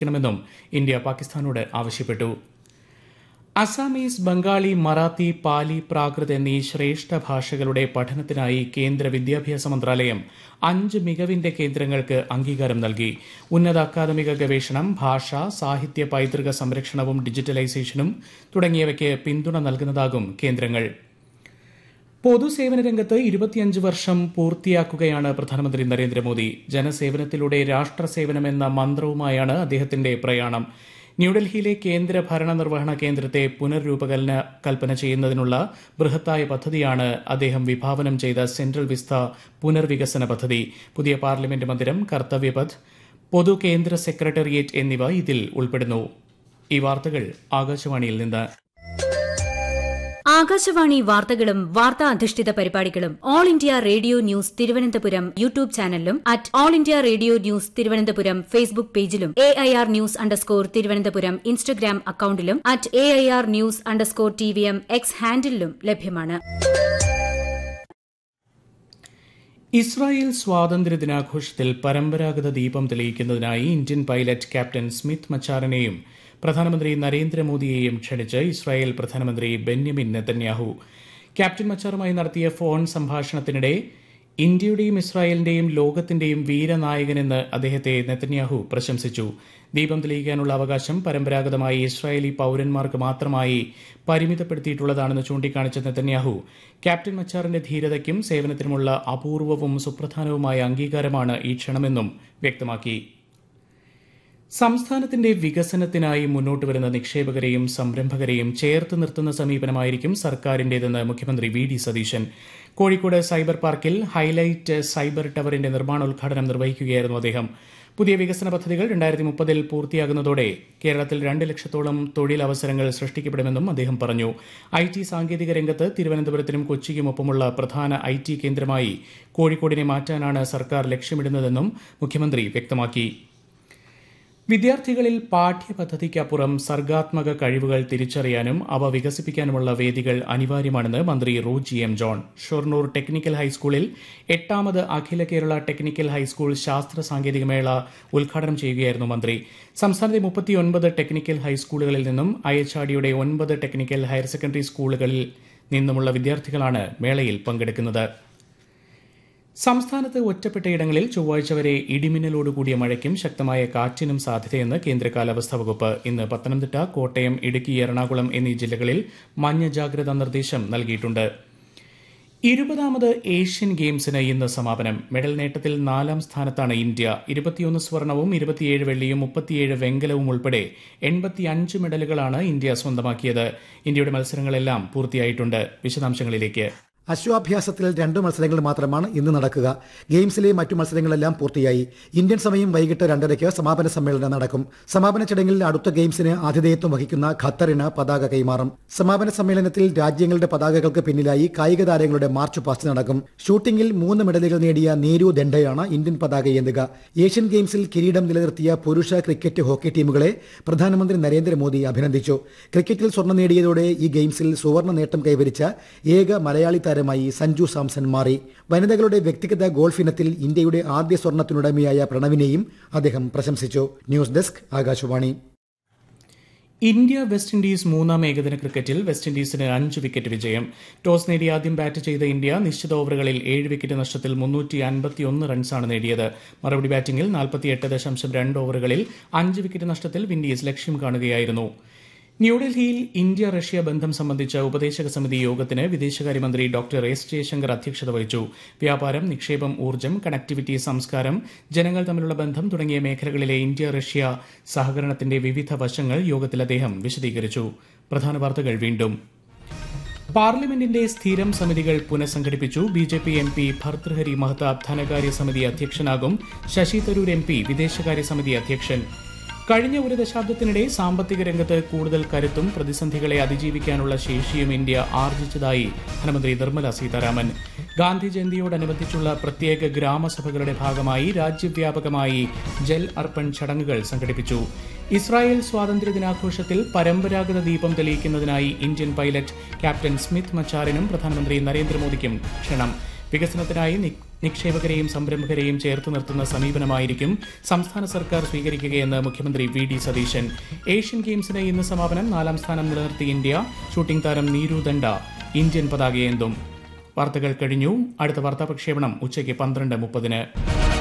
ണമെന്നും ഇന്ത്യ പാകിസ്ഥാനോട് ആവശ്യപ്പെട്ടു അസാമീസ് ബംഗാളി മറാത്തി പാലി പ്രാകൃത് എന്നീ ശ്രേഷ്ഠ ഭാഷകളുടെ പഠനത്തിനായി കേന്ദ്ര വിദ്യാഭ്യാസ മന്ത്രാലയം അഞ്ച് മികവിന്റെ കേന്ദ്രങ്ങൾക്ക് അംഗീകാരം നൽകി ഉന്നത അക്കാദമിക ഗവേഷണം ഭാഷ സാഹിത്യ പൈതൃക സംരക്ഷണവും ഡിജിറ്റലൈസേഷനും തുടങ്ങിയവയ്ക്ക് പിന്തുണ നൽകുന്നതാകും കേന്ദ്രങ്ങൾ പൊതുസേവന രംഗത്ത് ഇരുപത്തിയഞ്ച് വർഷം പൂർത്തിയാക്കുകയാണ് പ്രധാനമന്ത്രി നരേന്ദ്രമോദി ജനസേവനത്തിലൂടെ രാഷ്ട്രസേവനം എന്ന മന്ത്രവുമായാണ് അദ്ദേഹത്തിന്റെ പ്രയാണം ന്യൂഡൽഹിയിലെ കേന്ദ്ര ഭരണ നിർവഹണ കേന്ദ്രത്തെ പുനർരൂപകൽപ്പന കൽപ്പന ചെയ്യുന്നതിനുള്ള ബൃഹത്തായ പദ്ധതിയാണ് അദ്ദേഹം വിഭാവനം ചെയ്ത സെൻട്രൽ വിസ്ത പുനർവികസന പദ്ധതി പുതിയ പാർലമെന്റ് മന്ദിരം കർത്തവ്യപഥ് പൊതു കേന്ദ്ര സെക്രട്ടേറിയറ്റ് എന്നിവ ഇതിൽ ഉൾപ്പെടുന്നു ഈ വാർത്തകൾ ആകാശവാണിയിൽ നിന്ന് ആകാശവാണി വാർത്തകളും വാർത്താ അധിഷ്ഠിത പരിപാടികളും All India Radio news Thiruvananthapuram YouTube ചാനലിലും at All India Radio news Thiruvananthapuram Facebook പേജിലും A I R news underscore Thiruvananthapuram Instagram അക്കൌണ്ടിലും at A I R news underscore T V M X ഹാൻഡിലും ലഭ്യമാണ് ഇസ്രായേൽ സ്വാതന്ത്ര്യ ദിനാഘോഷത്തിൽ പരമ്പരാഗത ദീപം തെളിയിക്കുന്നതിനായി ഇന്ത്യൻ പൈലറ്റ് ക്യാപ്റ്റൻ സ്മിത്ത് മച്ചാറിനെയും പ്രധാനമന്ത്രി നരേന്ദ്രമോദിയെയും ക്ഷണിച്ച് ഇസ്രായേൽ പ്രധാനമന്ത്രി ബെന്യമിൻ നെതന്യാഹു ക്യാപ്റ്റൻ മച്ചാറുമായി നടത്തിയ ഫോൺ സംഭാഷണത്തിനിടെ ഇന്ത്യയുടെയും ഇസ്രായേലിന്റെയും ലോകത്തിന്റെയും വീരനായകനെന്ന് അദ്ദേഹത്തെ നെതന്യാഹു പ്രശംസിച്ചു ദീപം തെളിയിക്കാനുള്ള അവകാശം പരമ്പരാഗതമായി ഇസ്രായേലി പൌരന്മാർക്ക് മാത്രമായി പരിമിതപ്പെടുത്തിയിട്ടുള്ളതാണെന്ന് ചൂണ്ടിക്കാണിച്ച നെതന്യാഹു ക്യാപ്റ്റൻ മച്ചാറിന്റെ ധീരതയ്ക്കും സേവനത്തിനുമുള്ള അപൂർവവും സുപ്രധാനവുമായ അംഗീകാരമാണ് ഈ ക്ഷണമെന്നും വ്യക്തമാക്കി സംസ്ഥാനത്തിന്റെ വികസനത്തിനായി മുന്നോട്ട് വരുന്ന നിക്ഷേപകരെയും സംരംഭകരെയും ചേർത്ത് നിർത്തുന്ന സമീപനമായിരിക്കും സർക്കാരിന്റേതെന്ന് മുഖ്യമന്ത്രി V D Satheesan Kozhikode cyber പാർക്കിൽ ഹൈലൈറ്റ് സൈബർ ടവറിന്റെ നിർമ്മാണോദ്ഘാടനം നിർവഹിക്കുകയായിരുന്നു അദ്ദേഹം പുതിയ വികസന പദ്ധതികൾ രണ്ടായിരത്തി മുപ്പതിൽ പൂർത്തിയാകുന്നതോടെ കേരളത്തിൽ രണ്ട് ലക്ഷത്തോളം തൊഴിലവസരങ്ങൾ സൃഷ്ടിക്കപ്പെടുമെന്നും അദ്ദേഹം പറഞ്ഞു ഐ ടി സാങ്കേതിക രംഗത്ത് തിരുവനന്തപുരത്തിനും കൊച്ചിക്കുമൊപ്പമുള്ള പ്രധാന ഐ ടി കേന്ദ്രമായി കോഴിക്കോടിനെ മാറ്റാനാണ് സർക്കാർ ലക്ഷ്യമിടുന്നതെന്നും മുഖ്യമന്ത്രി വ്യക്തമാക്കി വിദ്യാർത്ഥികളിൽ പാഠ്യപദ്ധതിക്കപ്പുറം സർഗാത്മക കഴിവുകൾ തിരിച്ചറിയാനും അവ വികസിപ്പിക്കാനുമുള്ള വേദികൾ അനിവാര്യമാണെന്ന് മന്ത്രി Roji M John Shoranur technical ഹൈസ്കൂളിൽ എട്ടാമത് അഖില കേരള ടെക്നിക്കൽ ഹൈസ്കൂൾ ശാസ്ത്ര സാങ്കേതിക മേള ഉദ്ഘാടനം ചെയ്യുകയായിരുന്നു മന്ത്രി സംസ്ഥാനത്തെ മുപ്പത്തിയൊൻപത് ടെക്നിക്കൽ ഹൈസ്കൂളുകളിൽ നിന്നും ഐഎച്ച്ആർഡിയുടെ ഒൻപത് ടെക്നിക്കൽ ഹയർ സെക്കൻഡറി സ്കൂളുകളിൽ നിന്നുമുള്ള വിദ്യാർത്ഥികളാണ് മേളയിൽ പങ്കെടുക്കുന്നത് സംസ്ഥാനത്ത് ഒറ്റപ്പെട്ടയിടങ്ങളിൽ ചൊവ്വാഴ്ച വരെ ഇടിമിന്നലോടുകൂടിയ മഴയ്ക്കും ശക്തമായ കാറ്റിനും സാധ്യതയെന്ന് കേന്ദ്ര കാലാവസ്ഥാ വകുപ്പ് ഇന്ന് പത്തനംതിട്ട കോട്ടയം ഇടുക്കി എറണാകുളം എന്നീ ജില്ലകളിൽ മഞ്ഞ ജാഗ്രതാ നിർദ്ദേശം നൽകിയിട്ടുണ്ട് ഇരുപതാമത് ഏഷ്യൻ ഗെയിംസിന് ഇന്ന് സമാപനം മെഡൽ നേട്ടത്തിൽ നാലാം സ്ഥാനത്താണ് ഇന്ത്യ ഇരുപത്തിയൊന്ന് സ്വർണവും ഇരുപത്തിയേഴ് വെള്ളിയും മുപ്പത്തിയേഴ് വെങ്കലവും ഉൾപ്പെടെ എൺപത്തിയഞ്ച് മെഡലുകളാണ് ഇന്ത്യ സ്വന്തമാക്കിയത് ഇന്ത്യയുടെ മത്സരങ്ങളെല്ലാം പൂർത്തിയായിട്ടുണ്ട് വിശദാംശങ്ങളിലേക്ക് അശ്വാഭ്യാസത്തിൽ രണ്ട് മത്സരങ്ങൾ മാത്രമാണ് ഇന്ന് നടക്കുക ഗെയിംസിലെ മറ്റു മത്സരങ്ങളെല്ലാം പൂർത്തിയായി ഇന്ത്യൻ സമയം വൈകിട്ട് രണ്ടരയ്ക്ക് സമാപന സമ്മേളനം നടക്കും സമാപന ചടങ്ങിൽ അടുത്ത ഗെയിംസിന് ആതിഥേയത്വം വഹിക്കുന്ന ഖത്തറിന് പതാക കൈമാറും സമാപന സമ്മേളനത്തിൽ രാജ്യങ്ങളുടെ പതാകകൾക്ക് പിന്നിലായി കായിക താരങ്ങളുടെ മാർച്ച് പാസ്റ്റ് നടക്കും ഷൂട്ടിംഗിൽ മൂന്ന് മെഡലുകൾ നേടിയ നീരു ദണ്ഡയാണ് ഇന്ത്യൻ പതാക ഏന്തുക ഏഷ്യൻ ഗെയിംസിൽ കിരീടം നിലനിർത്തിയ പുരുഷ ക്രിക്കറ്റ് ഹോക്കി ടീമുകളെ പ്രധാനമന്ത്രി നരേന്ദ്രമോദി അഭിനന്ദിച്ചു ക്രിക്കറ്റിൽ സ്വർണം നേടിയതോടെ ഈ ഗെയിംസിൽ സുവർണ നേട്ടം കൈവരിച്ച ഏക മലയാളി താരമായി സഞ്ജു സാംസൺ മാറി വനിതകളുടെ വ്യക്തിഗത ഗോൾഫ് ഇനത്തിൽ ഇന്ത്യയുടെ ആദ്യ സ്വർണത്തിനുടമയായ പ്രണവിനെയും അദ്ദേഹം പ്രശംസിച്ചു news desk Akashvani India West Indies മൂന്നാം ഏകദിന ക്രിക്കറ്റിൽ വെസ്റ്റ് ഇൻഡീസിന് അഞ്ച് വിക്കറ്റ് വിജയം ടോസ് നേടി ആദ്യം ബാറ്റ് ചെയ്ത ഇന്ത്യ നിശ്ചിത ഓവറുകളിൽ ഏഴ് വിക്കറ്റ് നഷ്ടത്തിൽ മുന്നൂറ്റി അൻപത്തിയൊന്ന് റൺസാണ് നേടിയത് മറുപടി ബാറ്റിംഗിൽ നാൽപ്പത്തിയെട്ട് ദശാംശം രണ്ട് ഓവറുകളിൽ അഞ്ച് വിക്കറ്റ് നഷ്ടത്തിൽ വിൻഡീസ് ലക്ഷ്യം കാണുകയായിരുന്നു ന്യൂഡൽഹിയിൽ ഇന്ത്യ റഷ്യ ബന്ധം സംബന്ധിച്ച ഉപദേശക സമിതി യോഗത്തിന് വിദേശകാര്യമന്ത്രി ഡോക്ടർ എസ് ജയശങ്കർ അധ്യക്ഷത വഹിച്ചു വ്യാപാരം നിക്ഷേപം ഊർജ്ജം കണക്ടിവിറ്റി സംസ്കാരം ജനങ്ങൾ തമ്മിലുള്ള ബന്ധം തുടങ്ങിയ മേഖലകളിലെ ഇന്ത്യ റഷ്യ സഹകരണത്തിന്റെ വിവിധ വശങ്ങൾ യോഗത്തിൽ അദ്ദേഹം വിശദീകരിച്ചു പ്രധാന വാർത്തകൾ വീണ്ടും പാർലമെന്റിന്റെ സ്ഥിരം സമിതികൾ പുനഃസംഘടിപ്പിച്ചു B J P M P Bhartruhari Mahtab ധനകാര്യ സമിതി അധ്യക്ഷനാകും ശശി തരൂർ എം പി വിദേശകാര്യ സമിതി അധ്യക്ഷൻ കഴിഞ്ഞ ഒരു ദശാബ്ദത്തിനിടെ സാമ്പത്തിക രംഗത്ത് കൂടുതൽ കരുത്തും പ്രതിസന്ധികളെ അതിജീവിക്കാനുള്ള ശേഷിയും ഇന്ത്യ ആർജിച്ചതായി ധനമന്ത്രി നിർമ്മല സീതാരാമൻ ഗാന്ധി ജയന്തിയോടനുബന്ധിച്ചുള്ള പ്രത്യേക ഗ്രാമസഭകളുടെ ഭാഗമായി രാജ്യവ്യാപകമായി ജൽ അർപ്പൺ ചടങ്ങുകൾ സംഘടിപ്പിച്ചു ഇസ്രായേൽ സ്വാതന്ത്ര്യ ദിനാഘോഷത്തിൽ പരമ്പരാഗത ദീപം തെളിയിക്കുന്നതിനായി ഇന്ത്യൻ പൈലറ്റ് ക്യാപ്റ്റൻ സ്മിത്ത് മച്ചാറിനും പ്രധാനമന്ത്രി നരേന്ദ്രമോദിക്കും ക്ഷണം വികസനത്തിനായി നി- നിക്ഷേപകരെയും സംരംഭകരെയും ചേർത്ത് നിർത്തുന്ന സമീപനമായിരിക്കും സംസ്ഥാന സർക്കാർ സ്വീകരിക്കുകയെന്ന് മുഖ്യമന്ത്രി വി ഡി സതീശൻ ഏഷ്യൻ ഗെയിംസിന് ഇന്ന് സമാപനം നാലാം സ്ഥാനം നിലനിർത്തി ഇന്ത്യ ഷൂട്ടിംഗ് താരം നീരു ദണ്ഡ ഇന്ത്യൻ പതാകയേന്തും വാർത്തകൾ കഴിഞ്ഞു അടുത്ത വാർത്താ പ്രക്ഷേപണം ഉച്ചയ്ക്ക് പന്ത്രണ്ട് മുപ്പതിന്